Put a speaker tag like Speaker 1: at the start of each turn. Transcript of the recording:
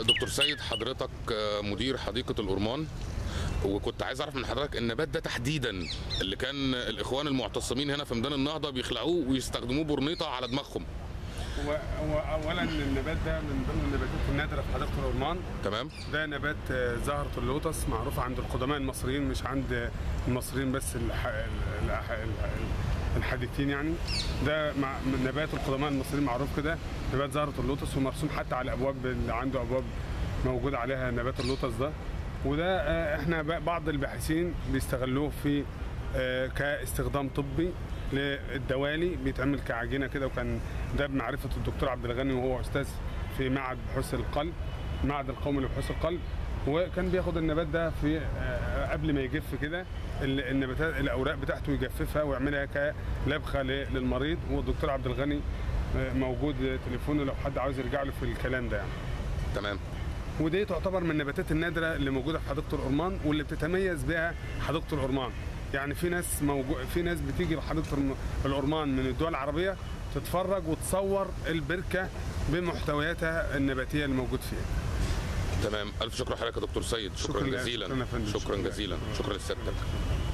Speaker 1: دكتور سيد حضرتك آه، مدير حديقة الأورمان وكنت عايز اعرف من حضرتك النبات ده تحديدا اللي كان الاخوان المعتصمين هنا في ميدان النهضه بيخلعوه ويستخدموه برنيطه على دماغهم
Speaker 2: هو هو اولا النبات ده من ضمن النباتات النادره في حديقه الأورمان
Speaker 1: تمام
Speaker 2: ده نبات آه، زهرة اللوتس معروفة عند القدماء المصريين مش عند المصريين بس الح... ال- الح... ال- الحديثين يعني ده مع من نبات القدماء المصريين معروف كده نبات زهرة اللوتس ومرسوم حتى على الابواب اللي عنده ابواب موجود عليها نبات اللوتس ده وده آه، احنا ب- بعض الباحثين بيستغلوه في آه، كاستخدام طبي للدوالي بيتعمل كعجينه كده وكان ده بمعرفه الدكتور عبد الغني وهو استاذ في معهد بحوث القلب المعهد القومي لبحوث القلب وكان بياخد النبات ده في آه، قبل ما يجف كده ال- النباتات الاوراق بتاعته يجففها ويعملها كلبخه ل- للمريض والدكتور عبد الغني آه، موجود تليفونه لو حد عاوز يرجع له في الكلام ده يعني
Speaker 1: تمام
Speaker 2: ودي تعتبر من النباتات النادره اللي موجوده في حديقه الأورمان واللي بتتميز بها حديقه الأورمان يعني في ناس موجو... في ناس بتيجي لحديقه الم- الأورمان من الدول العربيه تتفرج وتصور البركه بمحتوياتها النباتيه اللي موجود فيها
Speaker 1: تمام الف شكر لحضرتك يا دكتور سيد شكرا,
Speaker 2: شكراً لك.
Speaker 1: جزيلا
Speaker 2: شكراً يا فندم.
Speaker 1: شكرا
Speaker 2: شكراً.
Speaker 1: جزيلا شكرا لسيادتك